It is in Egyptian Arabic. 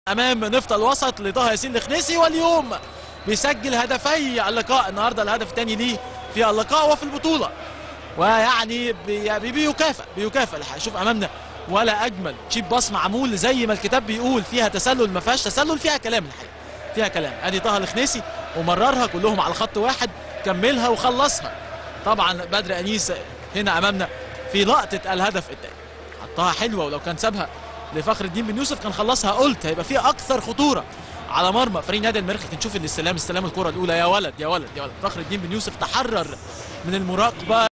امام نفط الوسط لطه ياسين الخنيسي واليوم بيسجل هدفي اللقاء النهارده الهدف الثاني ليه في اللقاء وفي البطوله ويعني بي- بي- بيكافئ بيكافئ الحقيقة. شوف امامنا ولا اجمل تشيب باص معمول زي ما الكتاب بيقول فيها تسلل ما فيهاش تسلل فيها كلام الحقيقه فيها كلام ادي طه الخنيسي ومررها كلهم على خط واحد كملها وخلصها طبعا بدر انيس هنا امامنا في لقطه الهدف الثاني حطها حلوه ولو كان سابها لفخر الدين بن يوسف كان خلصها قلت هيبقى فيها اكثر خطوره على مرمى فريق نادي المريخ نشوف الاستلام استلام الكره الاولى يا ولد يا ولد يا ولد فخر الدين بن يوسف تحرر من المراقبه